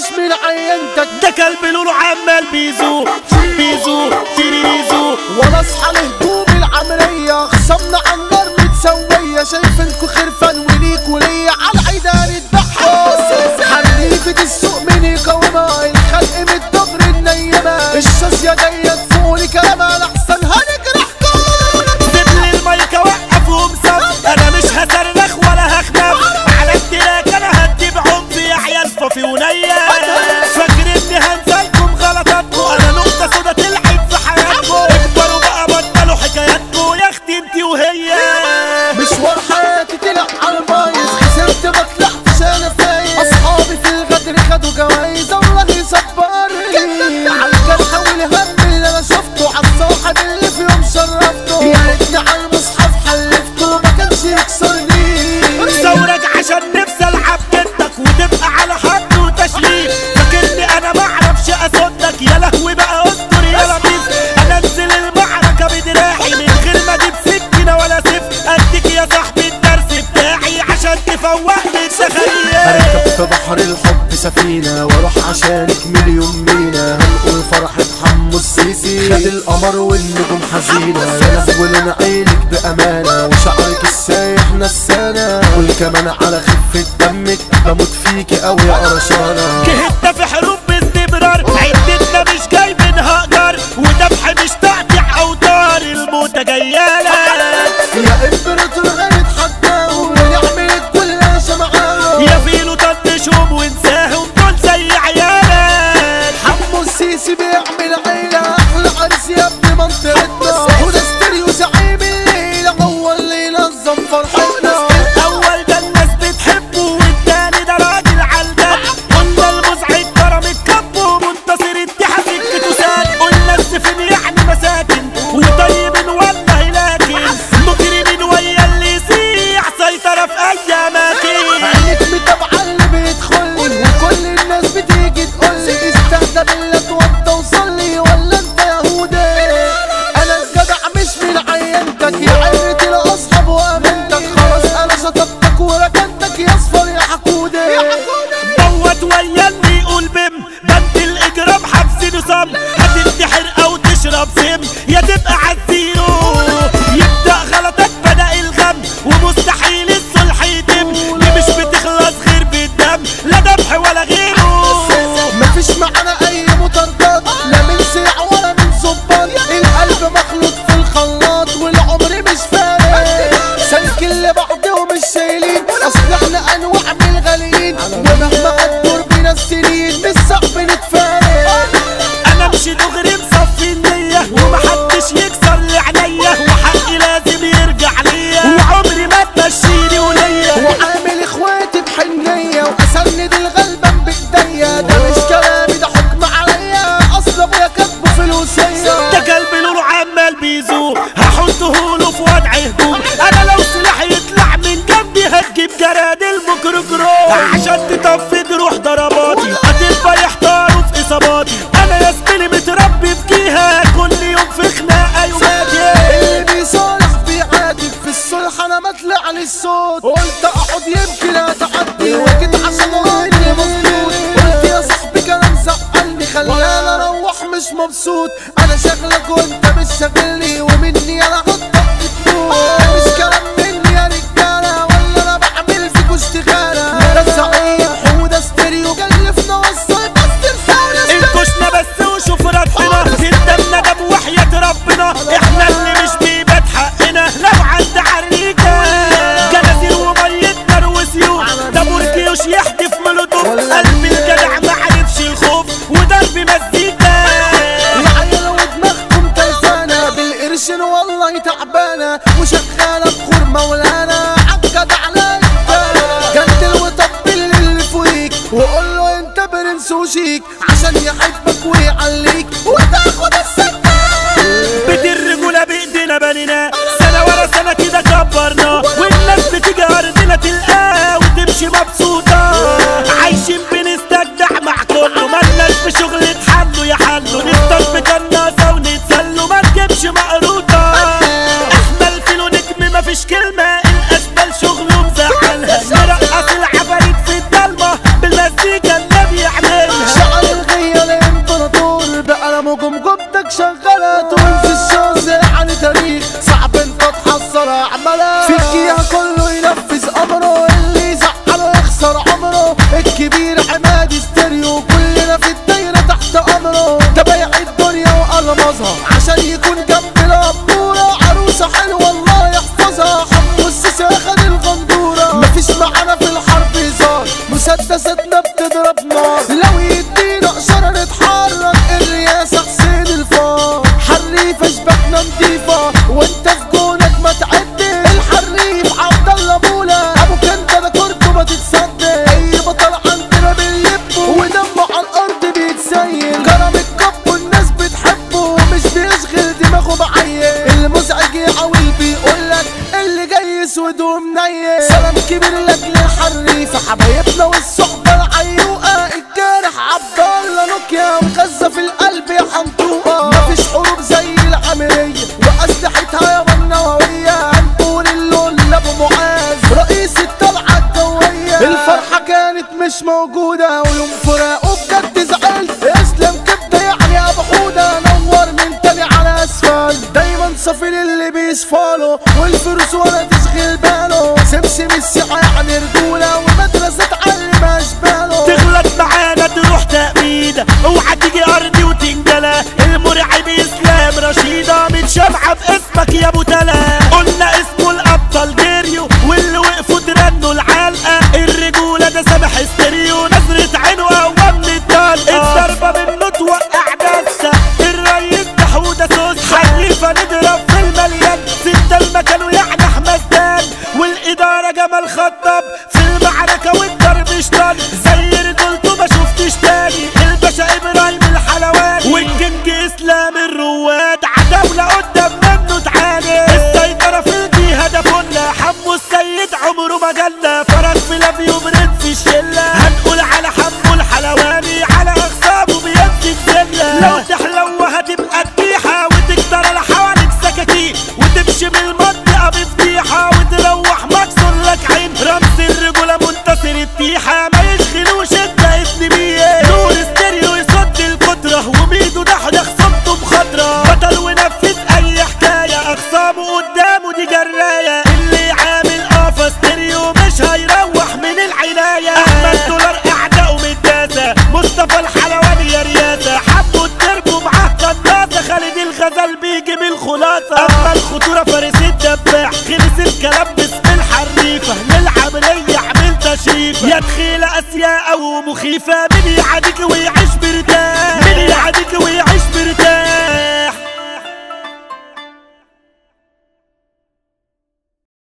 من عينتك ده كلب لونه عمال بيزو بيزو تيريزو ولا اصحى لهجوم العملية خصمنا عن نار متسوية شايفينكوا خرفان وليك وليا على عيدان الضحى حريفة السوق من يقاومها الخلق من الدبر النيمة الشاصية جاية تفولي كلامها لأحسن هنجرحكم سيب لي المايك اوقفهم صف انا مش هصرخ ولا هخنف على التراك انا هدي بعنف يا عيال فافي ونيا فاكر اني هنسالكم غلطاتكم انا نقطة سودا تلعب في حياتكم اكبروا بقى بطلوا حكاياتكم يا اختي انتي وهي مشوار حياتي طلع على البايظ خسرت ما طلعتش انا فايز اصحابي في الغدر خدوا جوايز الله يصبرني على الجرح والهم اللي انا شفته على الصاحب اللي في يوم شرفته يا ريتني على المصحف حلفته ما كانش يكسرني ثورك عشان نفسي العب ضدك وتبقى على حد وتشليل فاكرني انا ما اعرفش اصدك يا لهوي بقى استر يا لطيف انزل المعركه بدراعي من غير ما اجيب سكينه ولا سيف اديك يا صاحبي الدرس بتاعي عشان تفوقني تخيل اركب في بحر الحب سفينة واروح عشانك مليون مينا هنقول فرحة حمو السيسي خد القمر والنجوم حزينة يا لهوي عينك بأمانة وشعرك السايح نسانة والكمان على خفة دمك بموت فيكي أوي يا قرشانة جهدنا في حروب باستمرار عدتنا مش جايبينها اجار وذبح مش تقطيع اوتار الموتة جايالك يا امبراطور هنتحدى ونعمل كل شمعان يا فيلو طنشهم وانساهم دول زي عيالك حمو السيسي بيعمل عيلة أحلى عرس يا ابن منطقتنا وده ستيريو زعيم الليلة هو اللي ينظم فرحتنا الاول ده الناس بتحبه والتاني ده راجل علدان قلنا المزعج كرم الكب ومنتصر اتحاد الكتوسات قلنا السفن يعني مساكن وطيب والله لكن مجرمين ويا اللي يسيح سيطرة في اي اماكن عينك متابعة اللي بيدخل وكل الناس بتيجي تقول لي استهدى بالله اتوضى وصلي ولا انت يهودي انا الجدع مش من عينتك يا عينة الاصحاب وامنتك خلاص انا شطبتك وركنتك يا اصفر يا حقودي دوت ويا اللي يقول بم بند الاجرام حبس نظام هتنتحر او تشرب سم يا تبقى عالزيرو يبدا غلطك بدا الغم ومستحيل الصلح يتم دي مش بتخلص غير بالدم لا ذبح ولا غيره مفيش معانا اي مطاردات لا من سيع ولا من ظباط القلب مخلوط في الخلاط والعمر مش فارق سلك اللي بعده ومش شايلين اصل احنا انواع من الغاليين ومهما قدر بينا السنين مش صعب نتفارق انا مش دغري مصفي النية ومحدش يكسر لي عينيا وحقي لازم يرجع ليا وعمري ما تمشيني وليا وعامل اخواتي بحنية واسند الغلبان بايديا ده مش كلامي ده حكم عليا اصل ابويا كاتبه في الوصية ده كلب لونه عمال بيزو هحطه له في وضع هجوم انا لو سلاح يطلع من جنبي هتجيب جراد الميكروجرو عشان تطفي جروح ضرباتي هتبقى يحتاروا في اصاباتي انا يا زميلي متربي في جيها كل يوم في خناقه يوماتي اللي بيصالح بيعاتب في الصلح انا ما طلع لي الصوت قلت اقعد يمكن اتعدي وجيت عشان راجل مظبوط قلت يا صاحبي كلام زعلني خلاني اروح مش مبسوط انا شغلك وانت مش شاغلني ومني انا هطق تموت مش كلام مني يا رجاله ولا انا بعمل فيكوا اشتغاله ده الزعيم حوده ستيريو كلفنا وصل بس رسالة انكشنا بس وشوف ربنا ندم ندم وحياة ربنا احنا اللي مش بيبات حقنا لو عند عريكة جنازير ومية نار وسيوف ده بركيوش يحدف مولوتوف قلب الجدع ما عرفش الخوف وضرب مزيكا العيال ودماغكم تلفانة بالقرش والله تعبانة وشغالة بخور مولانا عالجدع عليك جدل وطبل اللي فوقيك وقول له انت برنس وشيك عشان يحبك ويعليك وتاخد السكة بيت الرجولة بايدينا بنينا سنة ورا سنة كده كبرنا والناس بتيجي ارضنا تلقاه وتمشي مبسوطة عايشين بنستجدع مع كله مالناش في شغل حلو يا حلو نفطر بكناسة ونتسلوا ما نجيبش مقروطة احنا الفيلو نجم مفيش كلمة الاشبال شغله مزعلها نرقص العفاريت في الضلمة بالمزيكا اللي بيعملها مسدساتنا بتضرب نار لو يدينا اشاره نتحرك الرئاسه حسين الفار حريفه شبكنا نضيفه وانت في جونك ما تعدي الحريف عبد الله بولا ابو كنت ده كرته ما تتصدق اي بطل عندنا بنلبه ودمه على الارض بيتسيل كرم الكب والناس بتحبه مش بيشغل دماغه بعين المزعج يحاول بيقولك اللي جاي اسود ومنيل سلام كبير لاجل الحريفه حبايبنا والصحبه العيوقه الجارح عبد الله نوكيا وغزه في القلب يا حنطوقه مفيش حروب زي العمليه واسلحتها يا النوويه هنقول اللون لابو معاذ رئيس الطلعه الجويه الفرحه كانت مش موجوده ويوم فراقه بجد زعلت اسلم كبده يعني ابو حوده نور من تاني على اسفل دايما صافي للي بيصفاله والفلوس ولا تشغل باله سمسم الساعه يعني رجوله ومدرسه تعلم اشباله تغلط معانا تروح تأبيدة اوعى تيجي ارضي وتنجلى المرعب اسلام رشيدة متشافعة باسمك يا ابو تلا قلنا اسمه الابطال جريو واللي وقفوا ترنوا العلقة الرجولة ده سامح استريو نظرة عينه اقوى من الطلقة الضربة منه توقع دسة الريس ده حودة سوسة حليفة نضرب في المليان ستة المكان ويعني حمدان والإدارة جمال خطب في المعركة والضرب اشتغل زي رجولته ما شفتش تاني الباشا إبراهيم الحلواني والكينج إسلام الرواد عتاولة قدام منه تعاني السيطرة في الجهة ده فلة حمو السيد عمره ما جلى فرس في لافيو برد في الشلة هنقول على حمو الحلواني على أخصامه بيمسك زلة لو تحلو هتبقى تبيحة وتكتر لحواليك سكاكين وتمشي من المنطقة بفضيحة وتروح مكسور لك عين رمز الرجولة منتصر التيحة ما يشغلوش انت اسم بيه نور ستيريو يصد القدرة وميدو دحدخ صمته بخضرة بطل ونفذ اي حكاية اخصامه قدامه دي جراية اللي عامل قفا ستيريو مش هيروح من العناية احمد دولار اعدائه متداسة مصطفى الحلواني يا رياسة حبوا التربو معاه قناصة خالد الغزال بيجي من الخلاصة اما الخطورة فارس الدباح خلص الكلام باسم الحريفة للعملية عمل تشريفة يا دخيلة اسياء او مخيفة مين يعاديك ويعيش مرتاح مين يعاديك